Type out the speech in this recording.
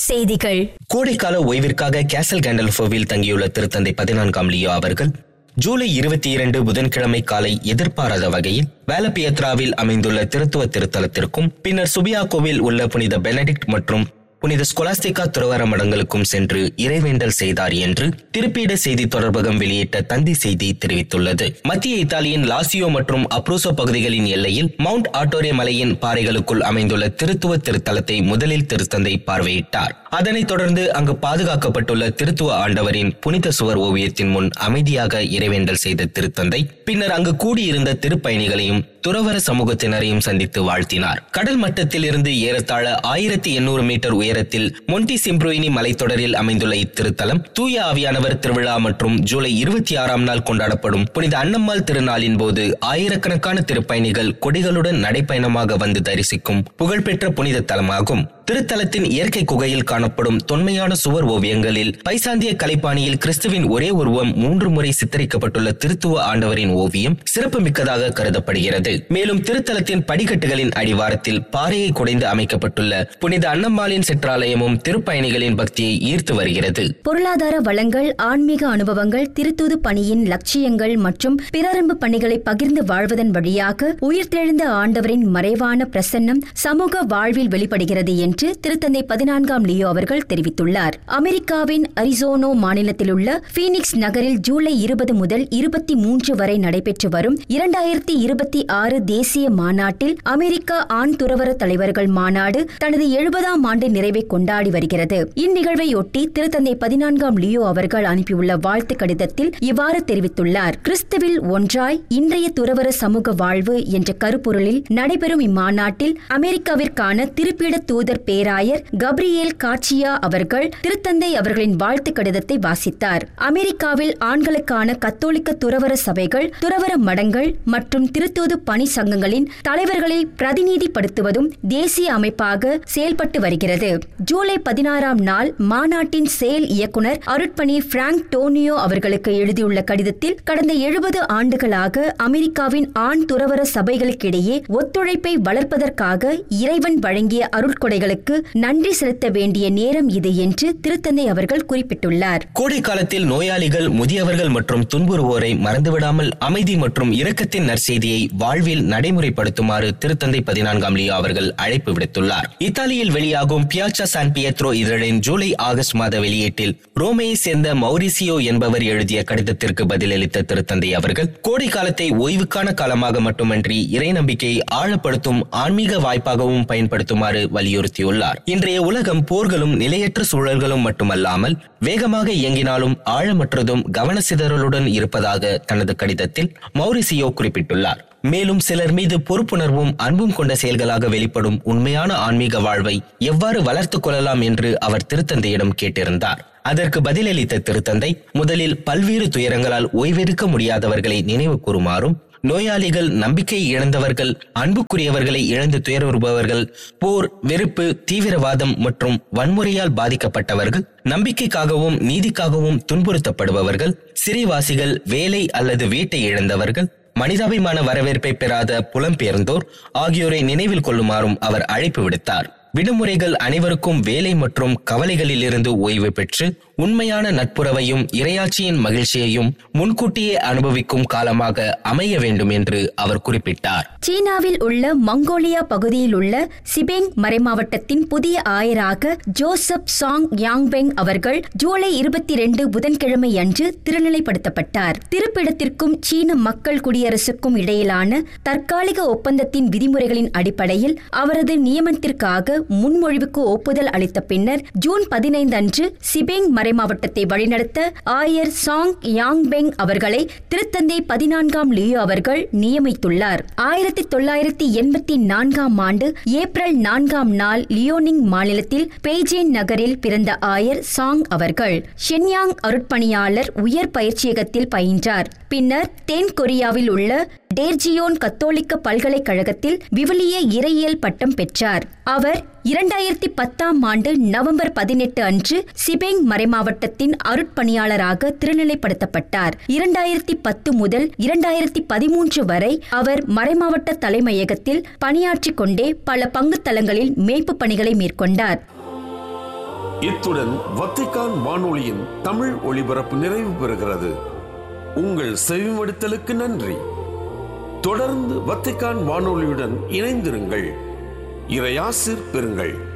செய்திகள் கோடைக்கால ஓய்விற்காக கேசல் கேண்டல்ஃபோவில் தங்கியுள்ள திருத்தந்தை பதினான்காம் லியோ அவர்கள் ஜூலை இருபத்தி இரண்டு புதன்கிழமை காலை எதிர்பாராத வகையில் வேலப்பியத்ராவில் அமைந்துள்ள திருத்துவ திருத்தலத்திற்கும் பின்னர் சுபியாக்கோவில் உள்ள புனித பெனடிக்ட் மற்றும் புனித ஸ்கொலாஸ்டிகா துறவர மடங்களுக்கும் சென்று இறைவேண்டல் செய்தார் என்று திருப்பீட செய்தி தொடர்பகம் வெளியிட்ட தந்தி செய்தி தெரிவித்துள்ளது மத்திய இத்தாலியின் லாசியோ மற்றும் அப்ரூசோ பகுதிகளின் எல்லையில் மவுண்ட் ஆட்டோரே மலையின் பாறைகளுக்குள் அமைந்துள்ள திருத்துவ திருத்தலத்தை முதலில் திருத்தந்தை பார்வையிட்டார் அதனைத் தொடர்ந்து அங்கு பாதுகாக்கப்பட்டுள்ள திருத்துவ ஆண்டவரின் புனித சுவர் ஓவியத்தின் முன் அமைதியாக இறைவேண்டல் செய்த திருத்தந்தை பின்னர் அங்கு கூடியிருந்த திருப்பயணிகளையும் துறவர சமூகத்தினரையும் சந்தித்து வாழ்த்தினார் கடல் மட்டத்தில் இருந்து ஏறத்தாழ ஆயிரத்தி எண்ணூறு மீட்டர் உயரத்தில் மொன்டி சிம்ப்ரோயினி மலைத்தொடரில் அமைந்துள்ள இத்திருத்தலம் தூய ஆவியானவர் திருவிழா மற்றும் ஜூலை இருபத்தி ஆறாம் நாள் கொண்டாடப்படும் புனித அன்னம்மாள் திருநாளின் போது ஆயிரக்கணக்கான திருப்பயணிகள் கொடிகளுடன் நடைப்பயணமாக வந்து தரிசிக்கும் புகழ்பெற்ற புனித தலமாகும் திருத்தலத்தின் இயற்கை குகையில் காணப்படும் தொன்மையான சுவர் ஓவியங்களில் பைசாந்திய கலைப்பாணியில் கிறிஸ்துவின் ஒரே உருவம் மூன்று முறை சித்தரிக்கப்பட்டுள்ள திருத்துவ ஆண்டவரின் ஓவியம் சிறப்புமிக்கதாக கருதப்படுகிறது மேலும் திருத்தலத்தின் படிக்கட்டுகளின் அடிவாரத்தில் பாறையை குடைந்து அமைக்கப்பட்டுள்ள புனித அன்னம்மாளின் சிற்றாலயமும் திருப்பயணிகளின் பக்தியை ஈர்த்து வருகிறது பொருளாதார வளங்கள் ஆன்மீக அனுபவங்கள் திருத்தூது பணியின் லட்சியங்கள் மற்றும் பிறரம்பு பணிகளை பகிர்ந்து வாழ்வதன் வழியாக உயிர்த்தெழுந்த ஆண்டவரின் மறைவான பிரசன்னம் சமூக வாழ்வில் வெளிப்படுகிறது என்று திருத்தந்தை பதினான்காம் லியோ அவர்கள் தெரிவித்துள்ளார் அமெரிக்காவின் அரிசோனோ மாநிலத்திலுள்ள பீனிக்ஸ் நகரில் ஜூலை இருபது முதல் இருபத்தி மூன்று வரை நடைபெற்று வரும் இரண்டாயிரத்தி இருபத்தி ஆறு தேசிய மாநாட்டில் அமெரிக்கா ஆண் துறவர தலைவர்கள் மாநாடு தனது எழுபதாம் ஆண்டு நிறைவை கொண்டாடி வருகிறது இந்நிகழ்வையொட்டி திருத்தந்தை பதினான்காம் லியோ அவர்கள் அனுப்பியுள்ள வாழ்த்து கடிதத்தில் இவ்வாறு தெரிவித்துள்ளார் கிறிஸ்துவில் ஒன்றாய் இன்றைய துறவர சமூக வாழ்வு என்ற கருப்பொருளில் நடைபெறும் இம்மாநாட்டில் அமெரிக்காவிற்கான திருப்பீட தூதர் பேராயர் கப்ரியேல் காட்சியா அவர்கள் திருத்தந்தை அவர்களின் வாழ்த்து கடிதத்தை வாசித்தார் அமெரிக்காவில் ஆண்களுக்கான கத்தோலிக்க துறவர சபைகள் துறவர மடங்கள் மற்றும் திருத்தூது பணி சங்கங்களின் தலைவர்களை பிரதிநிதிப்படுத்துவதும் தேசிய அமைப்பாக செயல்பட்டு வருகிறது ஜூலை பதினாறாம் நாள் மாநாட்டின் செயல் இயக்குனர் அருட்பணி பிராங்க் டோனியோ அவர்களுக்கு எழுதியுள்ள கடிதத்தில் கடந்த எழுபது ஆண்டுகளாக அமெரிக்காவின் ஆண் துறவர சபைகளுக்கிடையே ஒத்துழைப்பை வளர்ப்பதற்காக இறைவன் வழங்கிய அருட்கொடைகளுக்கு நன்றி செலுத்த வேண்டிய நேரம் இது என்று திருத்தந்தை அவர்கள் குறிப்பிட்டுள்ளார் கோடை காலத்தில் நோயாளிகள் முதியவர்கள் மற்றும் துன்புறுவோரை மறந்துவிடாமல் அமைதி மற்றும் இரக்கத்தின் நற்செய்தியை வாழ்வில் நடைமுறைப்படுத்துமாறு திருத்தந்தை பதினான்காம் லியோ அவர்கள் அழைப்பு விடுத்துள்ளார் இத்தாலியில் வெளியாகும் பியாச்சா சான் பியத்ரோ இதழின் ஜூலை ஆகஸ்ட் மாத வெளியீட்டில் ரோமையை சேர்ந்த மௌரிசியோ என்பவர் எழுதிய கடிதத்திற்கு பதிலளித்த திருத்தந்தை அவர்கள் கோடை காலத்தை ஓய்வுக்கான காலமாக மட்டுமன்றி இறை நம்பிக்கையை ஆழப்படுத்தும் ஆன்மீக வாய்ப்பாகவும் பயன்படுத்துமாறு வலியுறுத்தியுள்ளார் இன்றைய உலகம் போர்களும் நிலையற்ற சூழல்களும் மட்டுமல்லாமல் வேகமாக இயங்கினாலும் ஆழமற்றதும் கவனசிதறலுடன் இருப்பதாக தனது கடிதத்தில் மௌரிசியோ குறிப்பிட்டுள்ளார் மேலும் சிலர் மீது பொறுப்புணர்வும் அன்பும் கொண்ட செயல்களாக வெளிப்படும் உண்மையான ஆன்மீக வாழ்வை எவ்வாறு வளர்த்துக் கொள்ளலாம் என்று அவர் திருத்தந்தையிடம் கேட்டிருந்தார் அதற்கு பதிலளித்த திருத்தந்தை முதலில் பல்வேறு துயரங்களால் ஓய்வெடுக்க முடியாதவர்களை நினைவு கூறுமாறும் நோயாளிகள் நம்பிக்கை இழந்தவர்கள் அன்புக்குரியவர்களை இழந்து துயருறுபவர்கள் போர் வெறுப்பு தீவிரவாதம் மற்றும் வன்முறையால் பாதிக்கப்பட்டவர்கள் நம்பிக்கைக்காகவும் நீதிக்காகவும் துன்புறுத்தப்படுபவர்கள் சிறைவாசிகள் வேலை அல்லது வீட்டை இழந்தவர்கள் மனிதாபிமான வரவேற்பை பெறாத புலம்பெயர்ந்தோர் ஆகியோரை நினைவில் கொள்ளுமாறும் அவர் அழைப்பு விடுத்தார் விடுமுறைகள் அனைவருக்கும் வேலை மற்றும் கவலைகளில் இருந்து ஓய்வு பெற்று உண்மையான நட்புறவையும் இரையாட்சியின் மகிழ்ச்சியையும் முன்கூட்டியே அனுபவிக்கும் காலமாக அமைய வேண்டும் என்று அவர் குறிப்பிட்டார் சீனாவில் உள்ள மங்கோலியா பகுதியில் உள்ள சிபெங் மறைமாவட்டத்தின் புதிய ஆயராக ஜோசப் சாங் யாங்பெங் அவர்கள் ஜூலை இருபத்தி ரெண்டு புதன்கிழமை அன்று திருநிலைப்படுத்தப்பட்டார் திருப்பிடத்திற்கும் சீன மக்கள் குடியரசுக்கும் இடையிலான தற்காலிக ஒப்பந்தத்தின் விதிமுறைகளின் அடிப்படையில் அவரது நியமனத்திற்காக முன்மொழிவுக்கு ஒப்புதல் அளித்த பின்னர் ஜூன் பதினைந்து அன்று சிபெங் மறைமாவட்டத்தை வழிநடத்த ஆயர் சாங் யாங்பெங் அவர்களை திருத்தந்தை பதினான்காம் லியோ அவர்கள் நியமித்துள்ளார் ஆயிரத்தி தொள்ளாயிரத்தி எண்பத்தி நான்காம் ஆண்டு ஏப்ரல் நான்காம் நாள் லியோனிங் மாநிலத்தில் பெய்ஜேன் நகரில் பிறந்த ஆயர் சாங் அவர்கள் ஷென்யாங் அருட்பணியாளர் உயர் பயிற்சியகத்தில் பயின்றார் பின்னர் தென் கொரியாவில் உள்ள டேர்ஜியோன் கத்தோலிக்க பல்கலைக்கழகத்தில் விவிலிய இறையியல் பட்டம் பெற்றார் அவர் இரண்டாயிரத்தி பத்தாம் ஆண்டு நவம்பர் பதினெட்டு அன்று சிபெங் மறைமாவட்டத்தின் அருட்பணியாளராக திருநிலைப்படுத்தப்பட்டார் இரண்டாயிரத்தி பத்து முதல் இரண்டாயிரத்தி பதிமூன்று வரை அவர் மறைமாவட்ட தலைமையகத்தில் பணியாற்றிக் கொண்டே பல பங்குத்தலங்களில் மேய்ப்பு பணிகளை மேற்கொண்டார் இத்துடன் வத்திக்கான் வானொலியின் தமிழ் ஒளிபரப்பு நிறைவு பெறுகிறது உங்கள் செவிமடுத்தலுக்கு நன்றி தொடர்ந்து வத்திக்கான் வானொலியுடன் இணைந்திருங்கள் இறையாசிர் பெறுங்கள்